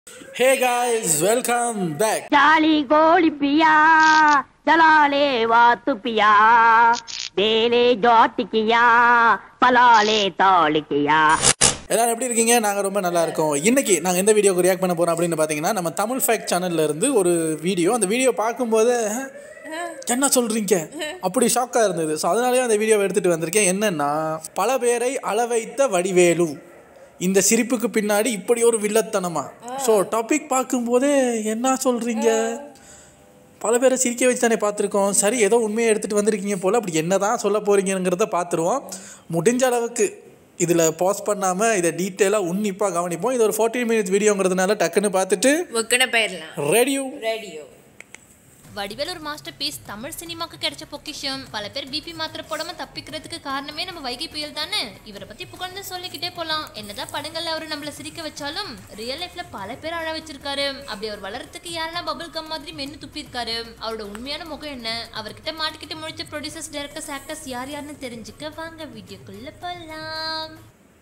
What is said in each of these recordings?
ஹே guys welcome back ஜாலி கோழி பியா ஜலாலே வாத்து பியா வேலே ஜாட்டிக்கியா பலாலே தாளிக்கியா எல்லாரும் எப்படி இருக்கீங்க நாங்கள் ரொம்ப நல்லா இருக்கோம் இன்னைக்கு நாங்கள் எந்த வீடியோக்கு ரியாக்ட் பண்ண போகிறோம் அப்படின்னு பார்த்தீங்கன்னா நம்ம தமிழ் ஃபேக்ட் சேனல்ல இருந்து ஒரு வீடியோ அந்த வீடியோ பார்க்கும்போது "அஹ், என்ன சொல்கிறீங்க அப்படி ஷாக்காக இருந்தது ஸோ அதனாலேயே அந்த வீடியோவை எடுத்துகிட்டு வந்திருக்கேன் என்னென்னா பல பேரை அளவைத்த வடிவேலு இந்த சிரிப்புக்கு பின்னாடி இப்படி ஒரு வில்லத்தனமா ஸோ டாபிக் பார்க்கும்போதே என்ன சொல்கிறீங்க பல பேரை சிரிக்க வச்சு தானே பார்த்துருக்கோம் சரி ஏதோ உண்மையை எடுத்துகிட்டு வந்திருக்கீங்க போல் அப்படி என்ன தான் சொல்ல போகிறீங்கிறத பார்த்துருவோம் முடிஞ்ச அளவுக்கு இதில் பாஸ் பண்ணாமல் இதை டீட்டெயிலாக உன்னிப்பாக கவனிப்போம் இது ஒரு 14 மினிட்ஸ் வீடியோங்கிறதுனால டக்குன்னு பார்த்துட்டு ஒக்குன போயிடலாம் ரேடியோ ரேடியோ வடிவேல் ஒரு மாஸ்டர் பீஸ் தமிழ் சினிமாக்கு கிடைச்ச பொக்கிஷம் பல பேர் பிபி மாத்திரை போடாம தப்பிக்கிறதுக்கு காரணமே நம்ம வைகை புயல் தானே இவரை பத்தி புகழ்ந்து சொல்லிக்கிட்டே போலாம் என்னதான் படங்கள்ல அவரு நம்மள சிரிக்க வச்சாலும் ரியல் லைஃப்ல பல பேர் அழ வச்சிருக்காரு அப்படி அவர் வளர்றதுக்கு யாரெல்லாம் பபிள் கம் மாதிரி மென்னு துப்பியிருக்காரு அவரோட உண்மையான முகம் என்ன அவர்கிட்ட மாட்டிக்கிட்டு முடிச்ச ப்ரொடியூசர்ஸ் டைரக்டர்ஸ் ஆக்டர்ஸ் யார் யாருன்னு தெரிஞ்சுக்க வாங்க வீடியோக்குள்ள போலாம்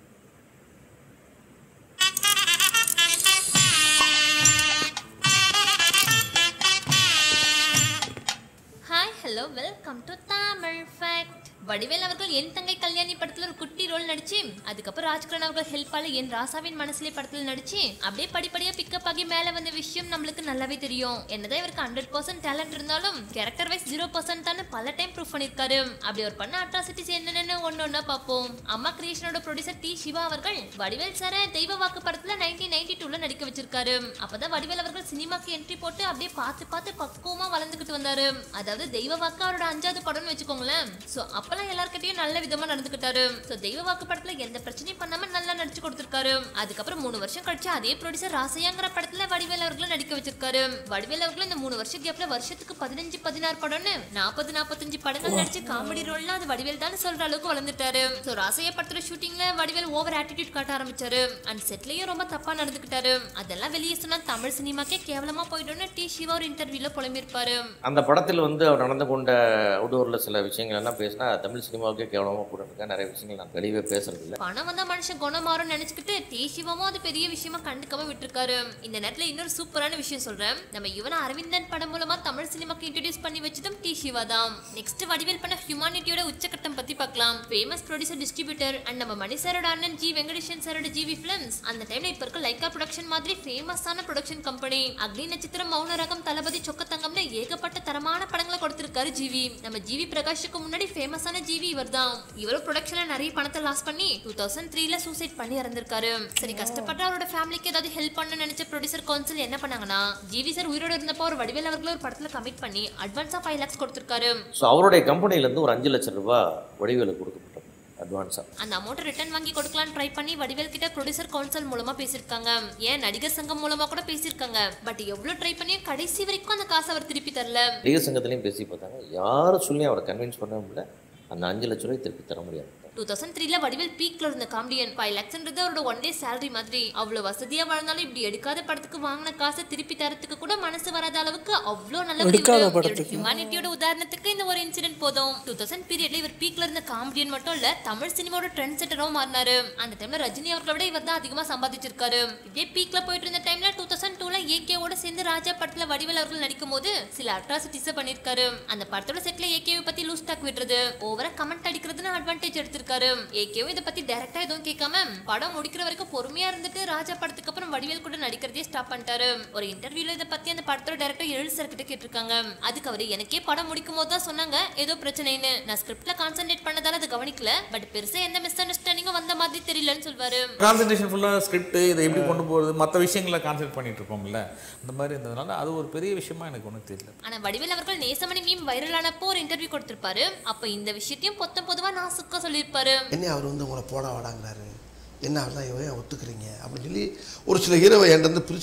hi hello welcome to Tamil fact Vadivel அவர்கள் என் தங்கை கல்யாணி படத்துல ஒரு குட்டி ரோல் நடிச்சு அதுக்கப்புறம் ராஜ்கிரண் அவர்கள் ஹெல்ப்பால என் ராசாவின் மனசுலே படத்துல நடிச்சு அப்படியே படிப்படியா பிக்கப் ஆகி மேல வந்த விஷயம் நம்மளுக்கு நல்லாவே தெரியும் என்னதான் இவருக்கு ஹண்ட்ரட் பர்சன்ட் டேலண்ட் இருந்தாலும் கேரக்டர் வைஸ் ஜீரோ பர்சன்ட் தானே பல டைம் ப்ரூவ் பண்ணிருக்காரு அப்படி ஒரு பண்ண அட்ராசிட்டிஸ் என்னென்னு ஒன்னு ஒன்னா பார்ப்போம் அம்மா கிரியேஷனோட ப்ரொடியூசர் டி சிவா அவர்கள் வடிவேல் சார தெய்வ வாக்கு படத்துல நைன்டீன் நைன்டி டூல நடிக்க வச்சிருக்காரு அப்பதான் வடிவேல் அவர்கள் சினிமாக்கு என்ட்ரி போட்டு அப்படியே பார்த்து பார்த்து பக்குவமா வளர்ந்துகிட்டு வந்தாரு அதாவது தெய்வ வாக்கு அவரோட அஞ்சாவது படம்னு வச்சுக்கோங்களேன் சோ அப்பெல்லாம் எல்லார்கிட்டயும் நல்ல விதமா நடந்துக்கிட்டாரு சோ தெய்வ வாக்கு படத்துல எந்த பிரச்சனையும் பண்ணாம நல்லா நடிச்சு கொடுத்திருக்காரு அதுக்கப்புறம் மூணு வருஷம் கழிச்சு அதே ப்ரொடியூசர் ராசையாங்கிற படத்துல வடிவேல் அவர்களை நடிக்க வச்சிருக்காரு வடிவேல் அவர்கள் இந்த மூணு வருஷம் கேப்ல வருஷத்துக்கு பதினஞ்சு பதினாறு படம்னு நாற்பது நாற்பத்தஞ்சு படங்கள் நடிச்சு காமெடி ரோல்ல அது வடிவேல் தான் சொல்ற அளவுக்கு வளர்ந்துட்டாரு சோ ராசையா படத்துல ஷூட்டிங்ல வடிவேல் ஓவர் ஆட்டிடியூட் காட்ட ஆரம்பிச்சாரு அண்ட் செட்லயும் ரொம்ப தப்பா நடந்துக்கிட்டாரு அதெல்லாம் வெளியே சொன்னா தமிழ் சினிமாக்கே கேவலமா போயிடும்னு டி சிவா ஒரு இன்டர்வியூல புலம்பிருப்பாரு அந்த படத்தில் வந்து அவர் நடந்து கொண்ட அவுடோரில் சில விஷயங்கள் எல்லாம் பேசினா தமிழ் சினிமாவுக்கே கேவலமாக போட்டுருக்கேன் நிறைய விஷயங்கள் நான் தெளிவாக பேசுறதில்ல பணம் வந்தா மனுஷன் குணம் மாறும்னு நினைச்சுக்கிட்டு டி சிவமும் அது பெரிய விஷயமா கண்டுக்காம விட்டுருக்காரு இந்த நேரத்துல இன்னொரு சூப்பரான விஷயம் சொல்றேன் நம்ம யுவன அரவிந்தன் படம் மூலமா தமிழ் சினிமாக்கு இன்ட்ரடியூஸ் பண்ணி வச்சதும் டி சிவா தான் நெக்ஸ்ட் வடிவேல் பண்ண ஹியூமானிட்டியோட உச்சக்கட்டம் பத்தி பார்க்கலாம் ஃபேமஸ் ப்ரொடியூசர் டிஸ்ட்ரிபியூட்டர் அண்ட் நம்ம மணி சாரோட அண்ணன் ஜி வெங்கடேஷன் சாரோட ஜிவி பிலிம்ஸ் அந்த டைம்ல இப்ப இருக்க லைக்கா ப்ரொடக்ஷன் மாதிரி ஃபேமஸான ப்ரொடக்ஷன் கம்பெனி அக்னி நட்சத்திரம் மௌன ரகம் தளபதி சொக்கத்தங்கம்னு ஏகப்பட்ட தரமான படங்களை கொடுத்திருக்காரு ஜிவி நம்ம ஜிவி பிரகாஷுக்கு முன்னாடி ஃபேமஸான ஜிவி இவர் தான் இவரும் ப்ரொடக்ஷன்ல நிறைய பணத்தை லாஸ் பண்ணி டூ தௌசண்ட் த்ரீல சூசைட் பண்ணி இறந்திருக்காரு சரி கஷ்டப்பட்டு அவரோட ஃபேமிலிக்கு ஏதாவது ஹெல்ப் பண்ண நினைச்ச ப்ரொடியூசர் கவுன்சில் என்ன பண்ணாங்கன்னா ஜிவி சார் உயிரோட இருந்தப்போ ஒரு வடிவேல் அவர்களை ஒரு படத்துல கமிட் பண்ணி அட்வான்ஸா ஃபைவ் லேக்ஸ் கொடுத்திருக்காரு ஸோ அவருடைய கம்பெனிலேருந்து ஒரு அஞ்சு லட்சம் ரூபாய் வடிவேலு கொடுக்கப்பட்டது அட்வான்ஸாக அந்த அமௌண்ட் ரிட்டர்ன் வாங்கி கொடுக்கலாம்னு ட்ரை பண்ணி வடிவேல் கிட்ட ப்ரொடியூசர் கவுன்சில் மூலமா பேசியிருக்காங்க ஏன் நடிகர் சங்கம் மூலமா கூட பேசியிருக்காங்க பட் எவ்வளவு ட்ரை பண்ணியும் கடைசி வரைக்கும் அந்த காசை அவர் திருப்பி தரல நடிகர் சங்கத்துலேயும் பேசி பார்த்தாங்க யாரும் சொல்லி அவரை கன்வின்ஸ் பண்ண முடியல அந்த அஞ்சு லட்ச ரூபாய் திருப்பி தர முடியாது டூ தௌசண்ட் த்ரீல வடிவேல் பீக்ல இருந்த காமெடியன் ஃபைவ் லேக்ஸ்ன்றது அவரோட ஒன் டே சேலரி மாதிரி அவ்வளவு வசதியா வாழ்ந்தாலும் இப்படி எடுக்காத படத்துக்கு வாங்கின காசை திருப்பி தரத்துக்கு கூட மனசு வராத அளவுக்கு அவ்வளோ நல்ல எடுக்காத படத்துக்கு. ஹியூமானிட்டியோட உதாரணத்துக்கு இந்த ஒரு இன்சிடென்ட் போதும் டூ தௌசண்ட் பீரியட்ல இவர் பீக்ல இருந்த காமெடியன் மட்டும் இல்ல தமிழ் சினிமாவோட ட்ரெண்ட் செட்டரும் மாறினாரு அந்த டைம்ல ரஜினி அவர்களை விட இவர் தான் அதிகமா சம்பாதிச்சிருக்காரு இதே பீக்ல போயிட்டு இருந்த டைம்ல டூ தௌசண்ட் டூல ஏகேவோட சேர்ந்து ராஜா படத்துல வடிவேல் அவர்கள் நடிக்கும் போது சில அட்ராசிட்டிஸ் பண்ணிருக்காரு அந்த படத்தோட செட்ல ஏகேவை பத்தி லூஸ் டாக் விடுறது ஓவரா கமெண்ட் அடிக்கிறதுன்னு அட்வான்டேஜ் எடுத்திருக்காரு ஏகேவும் இதை பத்தி டைரக்டா எதுவும் கேட்காம படம் முடிக்கிற வரைக்கும் பொறுமையா இருந்துட்டு ராஜா படத்துக்கு அப்புறம் வடிவேல் கூட நடிக்கிறதே ஸ்டாப் பண்ணிட்டாரு ஒரு இன்டர்வியூல இதை பத்தி அந்த படத்தோட டைரக்டர் எழு சார் கிட்ட கேட்டிருக்காங்க அதுக்கு அவரு எனக்கே படம் முடிக்கும் போது தான் சொன்னாங்க ஏதோ பிரச்சனைன்னு நான் ஸ்கிரிப்ட்ல கான்சென்ட்ரேட் பண்ணதால அதை கவனிக்கல பட் பெருசா எந்த மிஸ் அண்டர்ஸ்டாண்டிங்கும் வந்த மாதிரி தெரியலன்னு சொல்வாரு கான்சன்ட்ரேஷன் ஃபுல்லாக ஸ்கிரிப்ட் இதை எப்படி கொண்டு போகிறது மற்ற விஷயங்களை கான்சென்ட்ரேட் பண்ணிட்டு இருப்போம்ல அந்த மாதிரி இருந்ததுனால அது ஒரு பெரிய விஷயமா எனக்கு ஒன்றும் தெரியல ஆனா வடிவேல் அவர்கள் நேசமணி மீம் வைரலானப்போ ஒரு இன்டர்வியூ கொடுத்திருப்பாரு அப்ப இந்த விஷயத்தையும் பொத்தம் பொதுவா நான் சுக்க சொல்லியிருப்பாரு என்ன அவர் வந்து உங்களை போட வாடாங்கிறாரு என்ன அவர் தான் இவன் ஒத்துக்கிறீங்க அப்படின்னு சொல்லி ஒரு சில ஹீரோவை என்கிட்ட பிரிச்சுட்டாங்க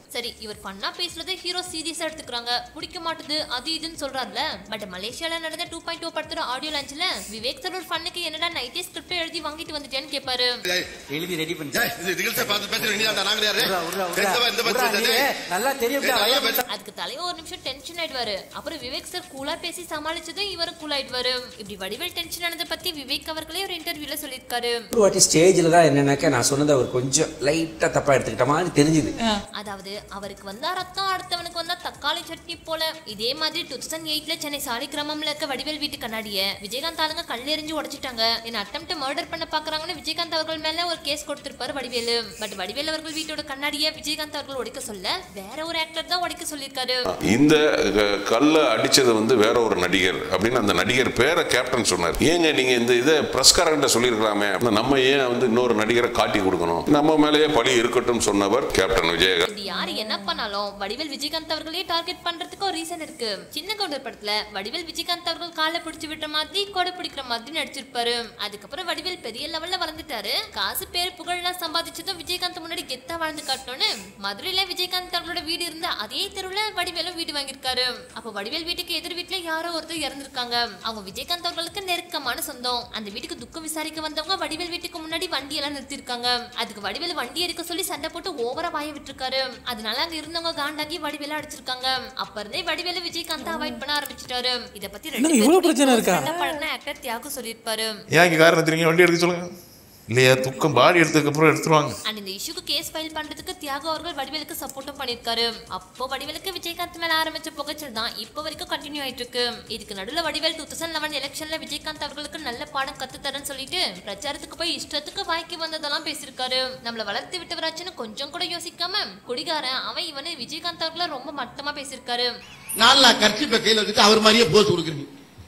சரி இவர் ஃபன்னா பேசுறதை ஹீரோ சீரியஸா எடுத்துக்கிறாங்க பிடிக்க மாட்டுது அது இதுன்னு சொல்றாருல பட் மலேசியால நடந்த டூ பாயிண்ட் டூ படத்தோட ஆடியோ லான்ச்ல விவேக் சார் ஒரு ஃபன்னுக்கு என்னடா நைட்டே ஸ்கிரிப்ட் எழுதி வாங்கிட்டு வந்துட்டேன்னு கேட்பாரு எழுதி ரெடி பண்ணி ஏய், இது நிகழ்ச்சியை பார்த்து பேசுற நீ அந்த நாங்க யாரு விட்றா, விட்றா, விட்றா. தெரிஞ்சவன் இந்த விட்றா, பத்தி நீ ஏய், நல்லா தெரியும் ஏய், நல்லா பேச- அதுக்கு தலைவர் ஒரு நிமிஷம் டென்ஷன் ஆயிடுவாரு அப்புறம் விவேக் சார் கூலா பேசி சமாளிச்சதும் இவரும் கூல் ஆயிடுவாரு இப்படி வடிவேல் டென்ஷன் ஆனதை பத்தி விவேக் அவர்களே ஒரு இன்டர்வியூல சொல்லியிருக்காரு ஒரு வாட்டி ஸ்டேஜில் தான் என்னன்னாக்கா நான் சொன்னதை அவர் கொஞ்சம் லைட்டாக தப்பாக எடுத்துக்கிட்ட மாதிரி தெரிஞ்சுது அதாவது அவருக்கு வந்தா ரத்தம் அடுத்தவனுக்கு வந்தா தக்காளி சட்னி போல இதே மாதிரி டூ தௌசண்ட் எயிட்ல சென்னை சாலிகிராமம்ல இருக்க வடிவேல் வீட்டு கண்ணாடிய விஜயகாந்த் ஆளுங்க கல்லெறிஞ்சு உடைச்சிட்டாங்க என்ன அட்டம்ப்ட் மர்டர் பண்ண பாக்குறாங்கன்னு விஜயகாந்த் அவர்கள் மேல ஒரு கேஸ் கொடுத்திருப்பாரு வடிவேலு பட் வடிவேல் அவர்கள் வீட்டோட கண்ணாடிய விஜயகாந்த் அவர்கள் உடைக்க சொல்ல வேற ஒரு ஆக்டர் தான் உடைக்க சொல்லியிருக்காரு இந்த க- கல்லை அடிச்சது வந்து வேற ஒரு நடிகர் அப்படின்னு அந்த நடிகர் பேரை கேப்டன் சொன்னார் ஏங்க நீங்க இந்த இதை பிரஸ்காரங்கிட்ட சொல்லியிருக்கலாமே நம்ம ஏன் வந்து இன்னொரு நடிகரை காட்டி கொடுக்கணும் நம்ம மேலேயே பழி இருக்கட்டும் சொன்னவர் கேப்டன் விஜயகாந்த் இது யாரு என்ன பண்ணாலும் வடிவேல் விஜயகாந்த் அவர்களே டார்கெட் பண்றதுக்கு ஒரு ரீசன் இருக்கு சின்ன கவுண்டர் படத்துல வடிவேல் விஜயகாந்த் அவர்கள் காலை பிடிச்சு விட்ட மாதிரி கொடை பிடிக்கிற மாதிரி நடிச்சிருப்பாரு அதுக்கப்புறம் வடிவேல் பெரிய லெவல்ல வளர்ந்துட்டாரு காசு பேர் புகழெல்லாம் சம்பாதிச்சதும் விஜயகாந்த் முன்னாடி கெத்தா வாழ்ந்து காட்டணும்னு மதுரையில விஜயகாந்த் அவர்களோட வீடு இருந்த அதே தெருவுல வடிவேலும் வீடு வாங்கியிருக்காரு அப்போ வடிவேல் வீட்டுக்கு எதிர் வீட்டுல யாரோ ஒருத்தர் இறந்திருக்காங்க அவங்க விஜயகாந்த் அவர்களுக்கு நெருக்கமான சொந்தம் அந்த வீட்டுக்கு துக்கம் விசாரிக்க வந்தவங்க வடிவேல் வீட்டுக்கு முன்னாடி வண்டி எல்லாம் நிறுத்திருக்காங்க அதுக்கு வடிவேல் வண்டி எடுக்க சொல்லி சண்டை போட்டு ஓவரா வாய விட்டுருக்காரு அதனால அங்க இருந்தவங்க காண்டாகி வடிவேல அடிச்சிருக்காங்க அப்ப இருந்தே வடிவேல விஜயகாந்த் அவாய்ட் பண்ண ஆரம்பிச்சிட்டாரு இத பத்தி ரெண்டு என்னங்க இவ்வளவு பேரும் பிரச்சனை இருக்கா? சண்டை பழகின ஆக்டர் தியாகு சொல்லியிருப்பாரு ஏன் இங்கே காரணம் தெரியுங்க வண்டி எடுக்க சொல்லுங்க இல்லையா துக்கம் பாடி எடுத்ததுக்கப்புறம் எடுத்துருவாங்க அண்ட் இந்த இஷ்யூக்கு கேஸ் ஃபைல் பண்றதுக்கு தியாகு அவர்கள் வடிவேலுக்கு சப்போர்ட்டும் பண்ணிருக்காரு அப்போ வடிவேலுக்கு விஜயகாந்த் மேல ஆரம்பிச்ச புகைச்சல் தான் இப்போ வரைக்கும் கண்டினியூ ஆயிட்டு இருக்கு இதுக்கு நடுவுல வடிவேல் டூ தௌசண்ட் லெவன் எலெக்ஷன்ல விஜயகாந்த் அவர்களுக்கு நல்ல பாடம் கத்து தரேன்னு சொல்லிட்டு பிரச்சாரத்துக்கு போய் இஷ்டத்துக்கு வாய்க்கு வந்ததெல்லாம் பேசியிருக்காரு நம்மள வளர்த்து விட்டவராச்சுன்னு கொஞ்சம் கூட யோசிக்காம குடிகாரன் அவன் இவனு விஜயகாந்த் அவர்களை ரொம்ப மட்டமா பேசியிருக்காரு நாலு நான் கர்ச்சிப்பை கையில வச்சுட்டு அவர் மாதிரியே போஸ் கொடுக்குறீங்க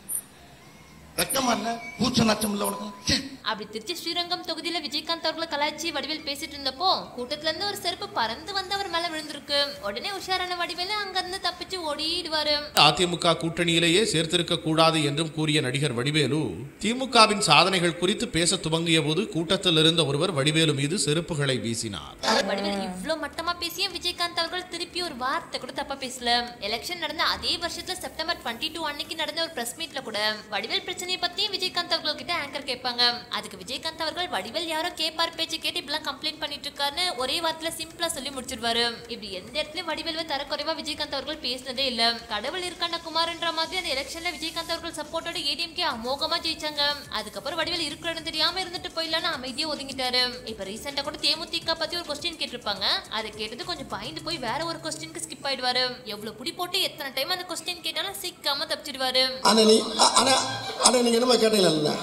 வெக்கமா இல்ல பூச்ச நச்சம் இல்ல உனக்கு ச்சே. அப்படி திருச்சி ஸ்ரீரங்கம் தொகுதியில விஜயகாந்த் அவர்களை கலாய்ச்சி வடிவேல் பேசிட்டு இருந்தப்போ கூட்டத்துல இருந்து ஒரு செருப்பு பறந்து வந்து அவர் மேல விழுந்திருக்கு உடனே உஷாரான வடிவேலு அங்க இருந்து தப்பிச்சு ஓடிடுவாரு அதிமுக கூட்டணியிலேயே சேர்த்திருக்க கூடாது என்றும் கூறிய நடிகர் வடிவேலு திமுகவின் சாதனைகள் குறித்து பேச துவங்கிய போது கூட்டத்தில் இருந்த ஒருவர் வடிவேலு மீது செருப்புகளை வீசினார் வடிவேல் இவ்ளோ மட்டமா பேசியும் விஜயகாந்த் அவர்கள் திருப்பி ஒரு வார்த்தை கூட தப்பா பேசல எலெக்ஷன் நடந்த அதே வருஷத்துல செப்டம்பர் டுவெண்ட்டி டூ அன்னைக்கு நடந்த ஒரு பிரஸ் மீட்ல கூட வடிவேல் பிரச்சனையை பத்தியும் விஜயகாந்த் அவர்கள் கிட்ட ஆங்கர் கேட்பாங்க அதுக்கு விஜயகாந்த் அவர்கள் வடிவேல் யாரோ கேப்பார் பேச்சு கேட்டு இப்படிலாம் கம்ப்ளைண்ட் பண்ணிட்டு இருக்காருன்னு ஒரே வார்த்தையில சிம்பிளா சொல்லி முடிச்சிருவாரு இப்படி எந்த இடத்துலயும் வடிவேல் தரக்குறைவா விஜயகாந்த் அவர்கள் பேசினதே இல்ல கடவுள் இருக்கான குமார்ன்ற மாதிரி அந்த எலெக்ஷன்ல விஜயகாந்த் அவர்கள் சப்போர்ட்டோட ஏடிஎம்கே அமோகமா ஜெயிச்சாங்க அதுக்கப்புறம் வடிவேல் இருக்கிற இடம் தெரியாம இருந்துட்டு போயிடலான்னு அமைதியா ஒதுங்கிட்டாரு இப்ப ரீசெண்டா கூட தேமுதிக பத்தி ஒரு கொஸ்டின் கேட்டிருப்பாங்க அதை கேட்டது கொஞ்சம் பயந்து போய் வேற ஒரு கொஸ்டினுக்கு ஸ்கிப் ஆயிடுவாரு எவ்வளவு புடி போட்டு எத்தனை டைம் அந்த கொஸ்டின் கேட்டாலும் சிக்காம தப்பிச்சிடுவாரு ஆனா நீ அ- ஆனா ஆனா நீங்க என்னமா கேட்டீங்கல்ல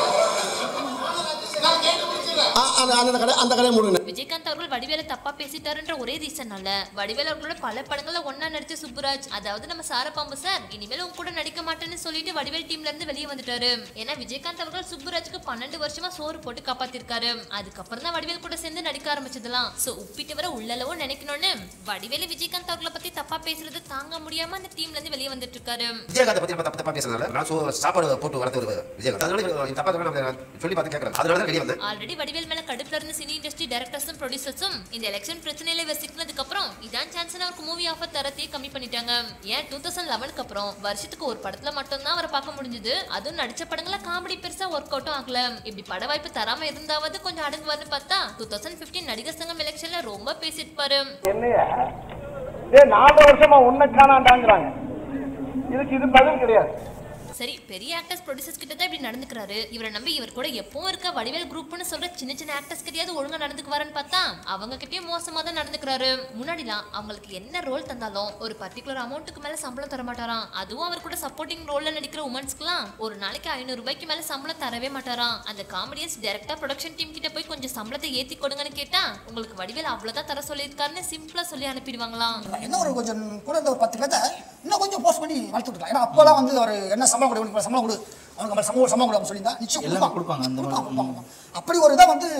ஆ, அந்த அந்த கடை அந்த கடையை மூடுங்க விஜயகாந்த் அவர்கள் வடிவேல தப்பா பேசிட்டாருன்ற ஒரே ரீசன்னால வடிவேல் அவர்களோட பல படங்கள்ல ஒண்ணா நடிச்ச சுப்புராஜ் அதாவது நம்ம சாரப்பாம்பு சார் இனிமேல் உங்க கூட நடிக்க மாட்டேன்னு சொல்லிட்டு வடிவேல் டீம்ல இருந்து வெளியே வந்துட்டாரு ஏன்னா விஜயகாந்த் அவர்கள் சுப்புராஜுக்கு பன்னெண்டு வருஷமா சோறு போட்டு காப்பாத்திருக்காரு அதுக்கப்புறம் தான் வடிவேல் கூட சேர்ந்து நடிக்க ஆரம்பிச்சதெல்லாம் சோ உப்பிட்டு வர உள்ளளவோ நினைக்கணும்னு வடிவேலு விஜயகாந்த் அவர்களை பத்தி தப்பா பேசுறது தாங்க முடியாம அந்த டீம்ல இருந்து வெளியே வந்துட்டு இருக்காரு விஜயகாந்தை பற்றி நம்ம தப்பு தப்பாக பேசுறதுனால நான் சோ சாப்பாடு போட்டு வளர்த்து ஒரு விஜயகாந்த் அதனால தப்பாக சொல்லி பார்த்து கேட்குறேன் அதனால தான் வெளியே வந்தேன் ஆல்ரெடி வடிவேல் மேல கடுப்புல இருந்த சினி இண்டஸ்ட்ரி டைரக்டர்ஸும் ப்ரொடியூசர்ஸும் இந்த எலெக்ஷன் பிரச்சனையில இவர் சிக்கினதுக்கு அப்புறம் இதான் சான்ஸ் அவருக்கு மூவி ஆஃபர் தரத்தையே கம்மி பண்ணிட்டாங்க ஏன் டூ தௌசண்ட் லெவனுக்கு அப்புறம் வருஷத்துக்கு ஒரு படத்துல மட்டும்தான் அவரை பார்க்க முடிஞ்சது அதுவும் நடிச்ச படங்கள காமெடி பெருசா ஒர்க் அவுட்டும் ஆகல இப்படி பட வாய்ப்பு தராம இருந்தாவது கொஞ்சம் அடங்குவாருன்னு பார்த்தா டூ தௌசண்ட் பிப்டீன் நடிகர் சங்கம் எலெக்ஷன்ல ரொம்ப பேசியிருப்பாரு என்னைய ஏ நாலு வருஷமா உன்னை காணாண்டாங்கிறாங்க இதுக்கு இது பதில் கிடையாது சரி பெரிய ஆக்டர்ஸ் ப்ரொடியூசர்ஸ் கிட்ட தான் இப்படி நடந்துக்கிறாரு இவரை நம்பி இவர் கூட எப்பவும் இருக்க வடிவேல் குரூப்னு சொல்ற சின்ன சின்ன ஆக்டர்ஸ் கிட்டயாவது ஒழுங்கா நடந்துக்குவாருன்னு பார்த்தா அவங்க கிட்டயும் மோசமா தான் நடந்துக்கிறாரு முன்னாடிலாம் அவங்களுக்கு என்ன ரோல் தந்தாலும் ஒரு பர்டிகுலர் அமௌண்ட்டுக்கு மேல சம்பளம் தர மாட்டாராம் அதுவும் அவர் கூட சப்போர்ட்டிங் ரோல்ல நடிக்கிற உமன்ஸ்க்குலாம் ஒரு நாளைக்கு ஐநூறு ரூபாய்க்கு மேல சம்பளம் தரவே மாட்டாராம் அந்த காமெடியன்ஸ் டைரக்டா ப்ரொடக்ஷன் டீம் கிட்ட போய் கொஞ்சம் சம்பளத்தை ஏத்தி கொடுங்கன்னு கேட்டா உங்களுக்கு வடிவேல் அவ்வளவுதான் தர சொல்லியிருக்காருன்னு சிம்பிளா சொல்லி அனுப்பிடுவாங்களாம் என்ன ஒரு கொஞ்சம் கூட இந்த ஒரு பத்து பேர்த்த இன்னும் கொஞ்சம் போஸ்ட் பண்ணி வளர்த்து விட்டுருக்கலாம் ஏன்னா அப்போலாம் வந்து ஒரு என்ன சம்பளம் கொடு இவனுக்கு சம்பளம் கொடு அவனுக்கு நம்ம சம்பளம் சம்பளம் கொடு அப்படின்னு சொல்லியிருந்தா நிச்சயம் எல்லாமே கொடுப்பாங்க. கொடுப்பாங்க அந்த மாதிரி. கொடுப்பாங்க, கொடுப்பாங்க. அப்படி ஒரு இதை வந்து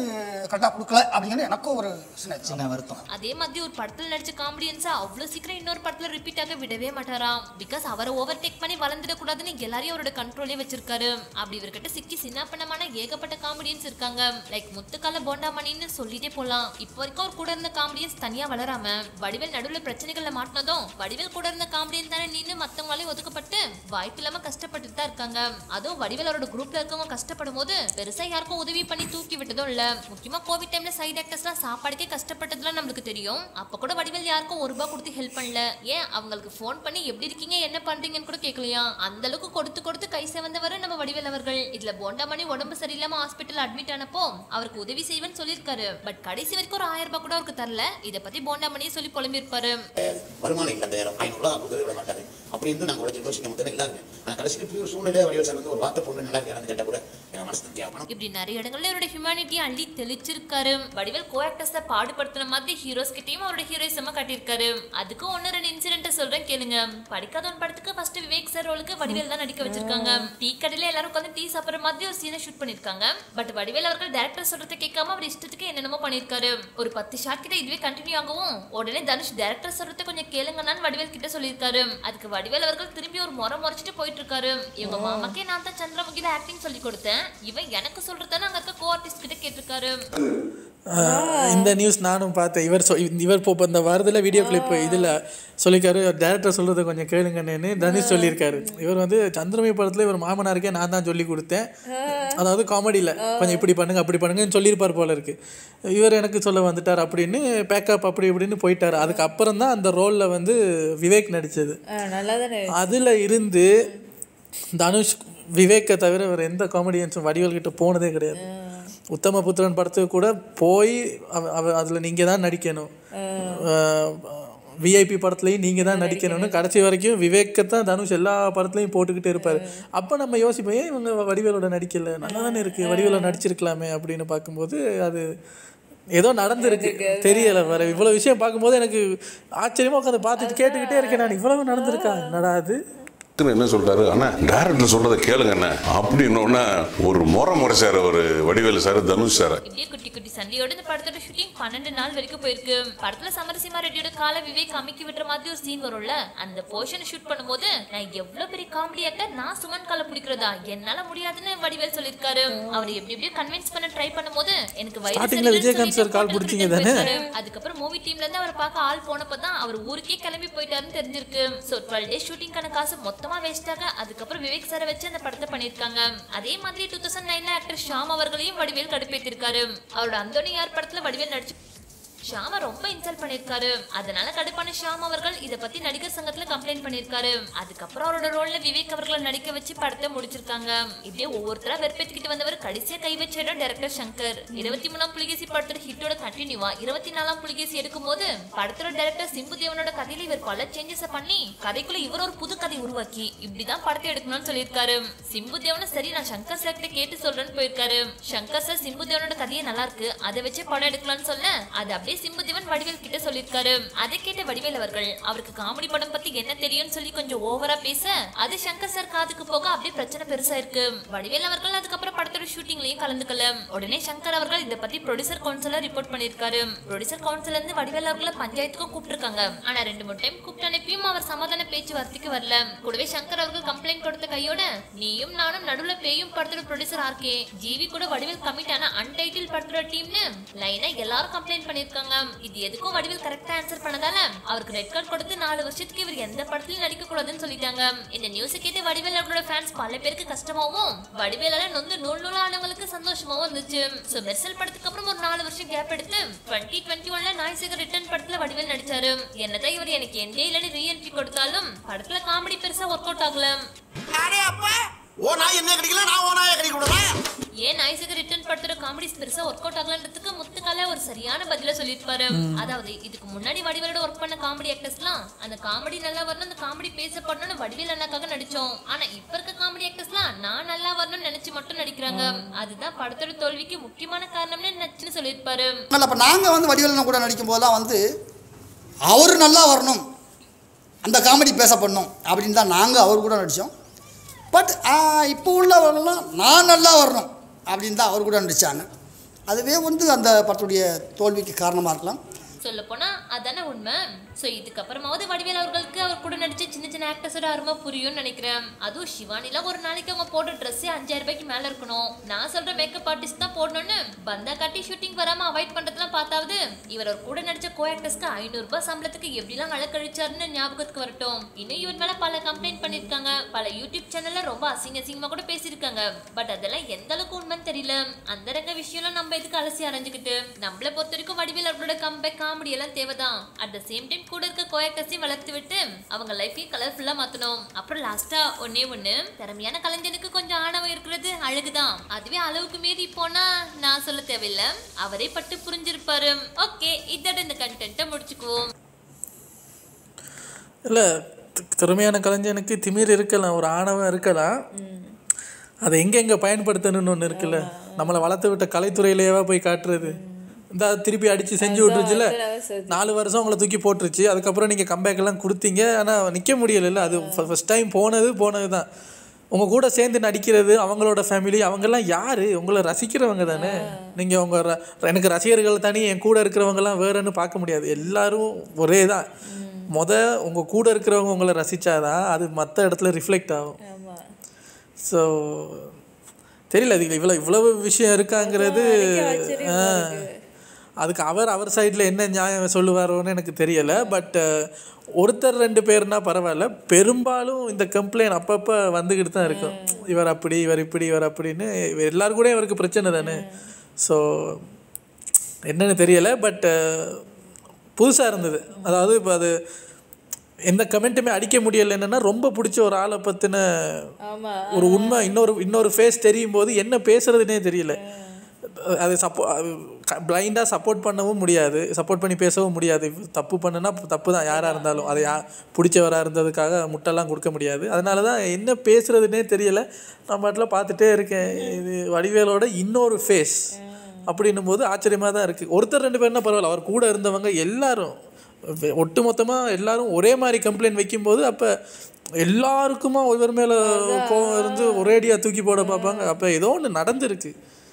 கரெக்டாக கொடுக்கல அப்படிங்கிறது எனக்கும் ஒரு சின்ன சின்ன வருத்தம் அதே மாதிரி ஒரு படத்துல நடிச்ச காமெடியன்ஸா அவ்வளவு சீக்கிரம் இன்னொரு படத்துல ரிப்பீட் ஆக விடவே மாட்டாராம் பிகாஸ் அவரை ஓவர் டேக் பண்ணி வளர்ந்துடக்கூடாதுன்னு எல்லாரையும் அவரோட கண்ட்ரோலே வச்சிருக்காரு அப்படி இவர்கிட்ட சிக்கி சின்னாப்பனமான ஏகப்பட்ட காமெடியன்ஸ் இருக்காங்க லைக் முத்துக்கால போண்டாமணின்னு சொல்லிட்டே போலாம் இப்போ வரைக்கும் அவர் கூட இருந்த காமெடியன்ஸ் தனியா வளராம வடிவேல் நடுவுல பிரச்சனைகள்ல மாட்டினதும் வடிவேல் கூட இருந்த காமெடியன் தானே நின்று மத்தவங்களாலே ஒதுக்கப்பட்டு வாய்ப்பு இல்லாம கஷ்டப்பட்டுட்டு தான் இருக்காங்க அதுவும் வடிவேல் அவரோட குரூப்ல இருக்கவங்க கஷ்டப்படும் போது பெருசா யாருக்கும் உதவி பண்ணி தூக்கி விட்டதும் இல்ல முக்கியமா கோவிட் டைம்ல சைடு ஆக்டர்ஸ்லாம் சாப்பாடுக்கே கஷ்டப்பட்டதுலாம் நம்மளுக்கு தெரியும் அப்ப கூட வடிவேல் யாருக்கும் ஒரு ரூபாய் கொடுத்து ஹெல்ப் பண்ணல ஏன் அவங்களுக்கு ஃபோன் பண்ணி எப்படி இருக்கீங்க என்ன பண்றீங்கன்னு கூட கேட்கலையா அந்த அளவுக்கு கொடுத்து கொடுத்து கை செவந்தவர் நம்ம வடிவேல் அவர்கள் இதுல போண்டாமணி உடம்பு சரியில்லாம ஹாஸ்பிட்டல் அட்மிட் ஆனப்போ அவருக்கு உதவி செய்வேன்னு சொல்லியிருக்காரு பட் கடைசி வரைக்கும் ஒரு ஆயிரம் ரூபாய் கூட அவருக்கு தரல இத பத்தி போண்டாமணியே சொல்லி புலம்பியிருப்பாரு வருமானம் இல்லை அந்த ஐநூறுரூவா கொடுக்கவே விட மாட்டாரு அப்படி இருந்து நாங்கள் உழைச்சி யோசிக்க முதல்ல எல்லாருமே ஆனால் கடைசியில் இப்படி ஒரு சூழ்நிலை வடிவல் சார் வந்து ஒரு வார்த்தை பொண்ணு நல்லா இருக்கான்னு கேட்டால் கூட என் மனசு தியாகணும் இப்படி நிறைய இடங்கள்ல இவரோட ஹியூமனிட்டி அள்ளி தெளிச்சிருக்காரு வடிவேல் கோ ஆக்டர்ஸ பாடுபடுத்தின மாதிரி ஹீரோஸ் கிட்டயும் அவரோட ஹீரோயிசமா காட்டியிருக்காரு அதுக்கு ஒன்னு ரெண்டு இன்சிடென்ட் சொல்றேன் கேளுங்க படிக்காதவன் படத்துக்கு ஃபர்ஸ்ட் விவேக் சார் ரோலுக்கு வடிவேல் தான் நடிக்க வச்சிருக்காங்க டீ கடையில எல்லாரும் உட்காந்து டீ சாப்பிடுற மாதிரி ஒரு சீனை ஷூட் பண்ணிருக்காங்க பட் வடிவேல் அவர்கள் டேரக்டர் சொல்றதை கேட்காம அவர் இஷ்டத்துக்கு என்னென்னமோ பண்ணிருக்காரு ஒரு பத்து ஷாட் கிட்ட இதுவே கண்டினியூ ஆகவும் உடனே தனுஷ் டேரக்டர் சொல்றதை கொஞ்சம் கேளுங்கன்னு வடிவேல் கிட்ட சொல்லியிருக்காரு அதுக்கு வடிவேல் அவர்கள் திரும்பி ஒரு முறை முறைச்சிட்டு போயிட்டு இருக்காரு இவங்க மாமாக்கே நான் தான் சந்திரமுகில ஆக்டிங் சொல்லி கொடுத்தேன் இவன் எனக்கு சொல்றதானே அங்க இருக்க கோ ஆர்டிஸ்ட் கிட்ட கேட்டிருக்காரு ஆஹ் இந்த நியூஸ் நானும் பார்த்தேன் இவர் சொ இவர் இப்போ இந்த வருதில் வீடியோ கிளிப் இதில் சொல்லியிருக்காரு டேரக்டர் சொல்கிறத கொஞ்சம் கேளுங்கன்னு தனுஷ் சொல்லியிருக்காரு இவர் வந்து சந்திரமி படத்தில் இவர் மாமனாருக்கே நான் தான் சொல்லி கொடுத்தேன் அதாவது காமெடியில் கொஞ்சம் இப்படி பண்ணுங்க அப்படி பண்ணுங்கன்னு சொல்லியிருப்பார் போல இருக்கு இவர் எனக்கு சொல்ல வந்துட்டார் அப்படின்னு பேக்கப் அப்படி இப்படின்னு போயிட்டார் அதுக்கப்புறம் தான் அந்த ரோலில் வந்து விவேக் நடித்தது நல்லா தானே அதில் இருந்து தனுஷ் விவேக்கை தவிர வேறு எந்த காமெடியன்ஸும் வடிவேல் கிட்ட போனதே கிடையாது உத்தம புத்திரன் படத்துக்கு கூட போய் அவ அவ அதில் நீங்கள் தான் நடிக்கணும் விஐபி படத்துலையும் நீங்கள் தான் நடிக்கணும்னு கடைசி வரைக்கும் விவேக்கை தான் தனுஷ் எல்லா படத்துலையும் போட்டுக்கிட்டே இருப்பார் அப்போ நம்ம யோசிப்போம் ஏன் இவங்க வடிவேலோட நடிக்கல நல்லா தானே இருக்குது வடிவேலோட நடிச்சிருக்கலாமே அப்படின்னு பார்க்கும்போது அது ஏதோ நடந்திருக்கு தெரியல வேற இவ்வளோ விஷயம் பார்க்கும்போது எனக்கு ஆச்சரியமாக உட்காந்து பார்த்துட்டு கேட்டுக்கிட்டே இருக்கேன் நான் இவ்வளவு நடந்திருக்கா என்னடா அது டக்குன்னு என்ன சொல்றாரு அண்ணா டேரக்டர் சொல்றதை கேளுங்க அண்ணா அப்படின்னோடனே ஒரு முறை முறைச்சார் அவர் வடிவேலு சார் தனுஷ் சார் இப்படியே குட்டி குட்டி சண்டையோட இந்த படத்தோட ஷூட்டிங் பன்னெண்டு நாள் வரைக்கும் போயிருக்கு படத்துல சமரசிமா ரெட்டியோட காலை விவேக் அமுக்கி விடுற மாதிரி ஒரு சீன் வரும்ல அந்த போர்ஷன் ஷூட் பண்ணும்போது நான் எவ்வளவு பெரிய காமெடி ஆக்டர் நான் சுமன் காலை பிடிக்கிறதா என்னால முடியாதுன்னு வடிவேல் சொல்லியிருக்காரு அவர் எப்படி எப்படியோ கன்வின்ஸ் பண்ண ட்ரை பண்ணும்போது எனக்கு வயிறு Starting ல சரியில்லைன்னு விஜயகாந்த் சொல்லிட்டு sir கால் hotel பிடிச்சீங்க return தானே? போயிருக்காரு. அதுக்கப்புறம் மூவி டீம்ல இருந்து அவர் பார்க்க ஆள் போனப்பதான் அவர் ஊருக்கே கிளம்பி போயிட்டாருன்னு தெரிஞ்சிருக்கு சோ டுவெல் டேஸ் ஷூட்டிங்கான காசு மொத்தமா வேஸ்ட் ஆக அதுக்கப்புறம் விவேக் சாரை வச்சு அந்த படத்தை பண்ணிருக்காங்க அதே மாதிரி டூ தௌசண்ட் நைன்ல ஆக்டர் ஷாம் அவர்களையும் வடிவேல் கடுப்பேத்திருக்காரு அவரோட அந்தோனியார் படத்துல வடிவேல் நடிச்சு ஷாம ரொம்ப இன்சல்ட் பண்ணிருக்காரு அதனால கடுப்பான ஷாம் அவர்கள் இத பத்தி நடிகர் சங்கத்துல கம்ப்ளைண்ட் பண்ணிருக்காரு அதுக்கப்புறம் அவரோட ரோல்ல விவேக் அவர்களை நடிக்க வச்சு படத்தை முடிச்சிருக்காங்க இப்படியே ஒவ்வொருத்தரா வெறுப்பேத்திக்கிட்டு வந்தவர் கடைசியா கை வச்ச இடம் டைரக்டர் சங்கர் இருபத்தி மூணாம் புலிகேசி படத்தோட ஹிட்டோட கண்டினியூவா இருபத்தி நாலாம் புலிகேசி எடுக்கும்போது படத்தோட டைரக்டர் சிம்பு தேவனோட கதையில இவர் பல சேஞ்சஸ் பண்ணி கதைக்குள்ள இவர் ஒரு புது கதை உருவாக்கி இப்படிதான் படத்தை எடுக்கணும்னு சொல்லியிருக்காரு சிம்பு தேவனும் சரி நான் சங்கர் சார் கிட்ட கேட்டு சொல்றேன்னு போயிருக்காரு சங்கர் சார் சிம்பு தேவனோட கதையே நல்லா இருக்கு அதை வச்சு படம் எடுக்கலாம்னு சொல்ல அது அப்படியே சிம்பு தேவன் வடிவேல் கிட்ட சொல்லியிருக்காரு அதை கேட்ட வடிவேல் அவர்கள் அவருக்கு காமெடி படம் பத்தி என்ன தெரியும்னு சொல்லி கொஞ்சம் ஓவரா பேச அது சங்கர் சார் காதுக்கு போக அப்படியே பிரச்சனை பெருசா இருக்கு வடிவேல் அவர்கள் அதுக்கப்புறம் படத்தோட ஷூட்டிங்லயும் கலந்துக்கல உடனே சங்கர் அவர்கள் இதை பத்தி ப்ரொடியூசர் கவுன்சிலர் ரிப்போர்ட் பண்ணிருக்காரு ப்ரொடியூசர் கவுன்சிலர் இருந்து வடிவேல் அவர்களை பஞ்சாயத்துக்கும் கூப்பிட்டுருக்காங்க ஆனா ரெண்டு மூணு டைம் கூப்பிட்டு அனுப்பியும் அவர் சமாதான பேச்சுவார்த்தைக்கு வரல கூடவே சங்கர் அவர்கள் கம்ப்ளைண்ட் கொடுத்த கையோட நீயும் நானும் நடுவுல பேயும் படத்தோட ப்ரொடியூசர் ஆர்கே ஜிவி கூட வடிவேல் கமிட் ஆன அன்டைட்டில் படத்தோட டீம்னு லைனா எல்லாரும் கம்ப்ளைண்ட் பண்ணிருக்காங்க இது எதுக்கும் வடிவேல் கரெக்டா ஆன்சர் பண்ணதால அவருக்கு ரெட் கார்டு கொடுத்து நாலு வருஷத்துக்கு இவர் எந்த படத்துலயும் நடிக்க கூடாதுன்னு சொல்லிட்டாங்க இந்த நியூஸை கேட்டு வடிவேல் அவரோட ஃபேன்ஸ் பல பேருக்கு கஷ்டமாவும் வடிவேலால நொந்து நூல் நூலானவங்களுக்கு சந்தோஷமாவும் இருந்துச்சு சோ மெர்சல் படத்துக்கு அப்புறம் ஒரு நாலு வருஷம் கேப் எடுத்து டுவெண்ட்டி டுவெண்ட்டி ஒன்ல நாய்சேகர் ரிட்டர்ன் படத்துல வடிவேல் நடிச்சாரு என்னதான் இவர் எனக்கு எண்டே இல்லைன்னு ரீஎன்ட்ரி கொடுத்தாலும் படத்துல காமெடி பெருசா ஒர்க் அவுட் ஆகல ஓ நான் என்ன கிடைக்கல நான் ஓ நாயை கிடைக்க கூடாதா ஏன் நாய்சேகர் ரிட்டர்ன் படத்தோட காமெடி பெருசா ஒர்க் அவுட் ஆகலன்றதுக்கு முத்துக்கால ஒரு சரியான பதில சொல்லியிருப்பாரு அதாவது இதுக்கு முன்னாடி வடிவேலோட ஒர்க் பண்ண காமெடி ஆக்டர்ஸ்லாம் அந்த காமெடி நல்லா வரணும் அந்த காமெடி பேசப்படணும்னு வடிவேல் அண்ணாக்காக நடிச்சோம் ஆனா இப்ப இருக்க காமெடி ஆக்டர்ஸ்லாம் நான் நல்லா வரணும்னு நினைச்சு மட்டும் நடிக்கிறாங்க அதுதான் படத்தோட தோல்விக்கு முக்கியமான காரணம்னு நச்சுன்னு சொல்லியிருப்பாரு அதனால் அப்போ நாங்கள் வந்து வடிவேலன் கூட நடிக்கும் போதெல்லாம் வந்து அவர் நல்லா வரணும் அந்த காமெடி பேசப்படணும் அப்படின்னு தான் நாங்கள் அவர் கூட நடித்தோம் பட் இப்போ உள்ளவர்கள்லாம் நான் நல்லா வரணும் அப்படின்னு தான் அவர் கூட நடித்தாங்க அதுவே வந்து அந்த படத்துடைய தோல்விக்கு காரணமாக இருக்கலாம் சொல்ல போனா அதானே உண்மை ஸோ இதுக்கப்புறமாவது வடிவேல் அவர்களுக்கு அவர் கூட நடிச்ச சின்ன சின்ன ஆக்டர்ஸோட அருமை புரியும்னு நினைக்கிறேன் அதுவும் சிவானிலாம் ஒரு நாளைக்கு அவங்க போடுற ட்ரெஸ்ஸே அஞ்சாயிரம் ரூபாய்க்கு மேல இருக்கணும் நான் சொல்ற மேக்கப் ஆர்டிஸ்ட் தான் போடணும்னு பந்தா காட்டி ஷூட்டிங் வராம அவாய்ட் பண்றதுலாம் பார்த்தாவது இவர் அவர் கூட நடிச்ச கோ ஆக்டர்ஸ்க்கு ஐநூறு ரூபாய் சம்பளத்துக்கு எப்படிலாம் வேலை கழிச்சாருன்னு ஞாபகத்துக்கு வரட்டும் இன்னும் இவர் மேல பல கம்ப்ளைண்ட் பண்ணிருக்காங்க பல யூடியூப் சேனல்ல ரொம்ப அசிங்க அசிங்கமா கூட பேசியிருக்காங்க பட் அதெல்லாம் எந்த அளவுக்கு உண்மைன்னு தெரியல அந்த ரக விஷயம்லாம் நம்ம எதுக்கு அலசி அரைஞ்சுக்கிட்டு நம்மள பொறுத்த வரைக்கும் வடிவேல் அவர்களோட கம்பேக் காமெடி எல்லாம் தேவைதான் அட் த சேம் டைம் கூட இருக்க கோயக்கஸையும் வளர்த்து விட்டு அவங்க லைஃபையும் கலர்ஃபுல்லா மாத்தணும் அப்புறம் லாஸ்டா ஒன்னே ஒண்ணு திறமையான கலைஞனுக்கு கொஞ்சம் ஆணவம் இருக்கிறது அழகுதான் அதுவே அளவுக்கு மீறி போனா நான் சொல்ல தேவையில்லை அவரே பட்டு புரிஞ்சிருப்பாரு ஓகே இதோட இந்த கண்டென்ட்டை முடிச்சுக்குவோம் இல்லை திறமையான கலைஞனுக்கு திமிர் இருக்கலாம் ஒரு ஆணவம் இருக்கலாம் அதை எங்கெங்கே பயன்படுத்தணும்னு ஒன்று இருக்குல்ல நம்மளை வளர்த்து விட்ட கலைத்துறையிலேயே போய் காட்டுறது இந்த திருப்பி அடித்து செஞ்சு விட்டுருச்சுல நாலு வருஷம் உங்களை தூக்கி போட்டுருச்சு அதுக்கப்புறம் நீங்கள் கம்பேக் எல்லாம் கொடுத்தீங்க ஆனால் நிற்க முடியலைல்ல அது ஃபர்ஸ்ட் டைம் போனது போனது தான் உங்கள் கூட சேர்ந்து நடிக்கிறது அவங்களோட ஃபேமிலி அவங்கெல்லாம் யார் உங்களை ரசிக்கிறவங்க தானே நீங்கள் உங்கள் ர- எனக்கு ரசிகர்கள் தனி என் கூட இருக்கிறவங்கலாம் வேறன்னு பார்க்க முடியாது எல்லாரும் ஒரே தான் மொத உங்கள் கூட இருக்கிறவங்க உங்களை ரசித்தாதான் அது மற்ற இடத்துல ரிஃப்ளெக்ட் ஆகும் ஸோ தெரியல அது இவ்வளோ இவ்வளவு விஷயம் இருக்காங்கிறது ஆ, அதுக்கு அவர் அவர் சைடில் என்ன நியாயம் சொல்லுவாரோன்னு எனக்கு தெரியலை பட் ஒருத்தர் ரெண்டு பேர்னா பரவாயில்ல பெரும்பாலும் இந்த கம்ப்ளைண்ட் அப்பப்போ வந்துக்கிட்டு தான் இருக்கும் இவர் அப்படி இவர் இப்படி இவர் அப்படின்னு எல்லாரும் கூட இவருக்கு பிரச்சனை தானே ஸோ என்னன்னு தெரியலை பட் புதுசாக இருந்தது அதாவது இப்போ அது எந்த கமெண்ட்டுமே அடிக்க முடியல என்னன்னா ரொம்ப பிடிச்ச ஒரு ஆளை பற்றின ஒரு உண்மை இன்னொரு இன்னொரு ஃபேஸ் தெரியும் போது என்ன பேசுறதுனே தெரியல அது சப்போ பிளைண்டாக சப்போர்ட் பண்ணவும் முடியாது சப்போர்ட் பண்ணி பேசவும் முடியாது தப்பு பண்ணுனா தப்பு தான் யாராக இருந்தாலும் அதை யா பிடிச்சவராக இருந்ததுக்காக முட்டெல்லாம் கொடுக்க முடியாது அதனால தான் என்ன பேசுறதுனே தெரியல நான் பாட்டில் பார்த்துட்டே இருக்கேன் இது வடிவேலோட இன்னொரு ஃபேஸ் அப்படின்னும் போது ஆச்சரியமாக தான் இருக்குது ஒருத்தர் ரெண்டு பேர்னா பரவாயில்ல அவர் கூட இருந்தவங்க எல்லாரும் ஒட்டு மொத்தமாக எல்லாரும் ஒரே மாதிரி கம்ப்ளைண்ட் வைக்கும்போது அப்போ எல்லாருக்குமா ஒருவர் மேலே கோவம் இருந்து ஒரேடியாக தூக்கி போட பார்ப்பாங்க அப்போ ஏதோ ஒன்று நடந்திருக்கு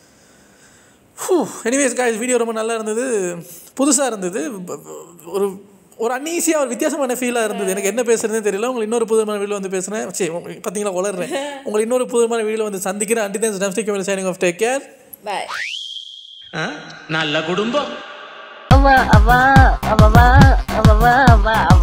எனிவேஸ் காய்ஸ் வீடியோ ரொம்ப நல்லா இருந்தது புதுசாக இருந்தது ப- ப- ஒரு ஒரு அன்னீசியாக ஒரு வித்தியாசமான ஃபீலாக இருந்தது எனக்கு என்ன பேசுறதுனே தெரியல உங்களுக்கு இன்னொரு புதுமான வீடியோ வந்து பேசுகிறேன் சரி உங்க- பார்த்தீங்களா வளர்றேன் உங்களை இன்னொரு புதுமான வீடியோ வந்து சந்திக்கிறேன் அண்டி தான் நம்ஸ்டிக் signing off take care bye நல்ல குடும்பம் அவ அவ அவ அவ அவ அவ அவ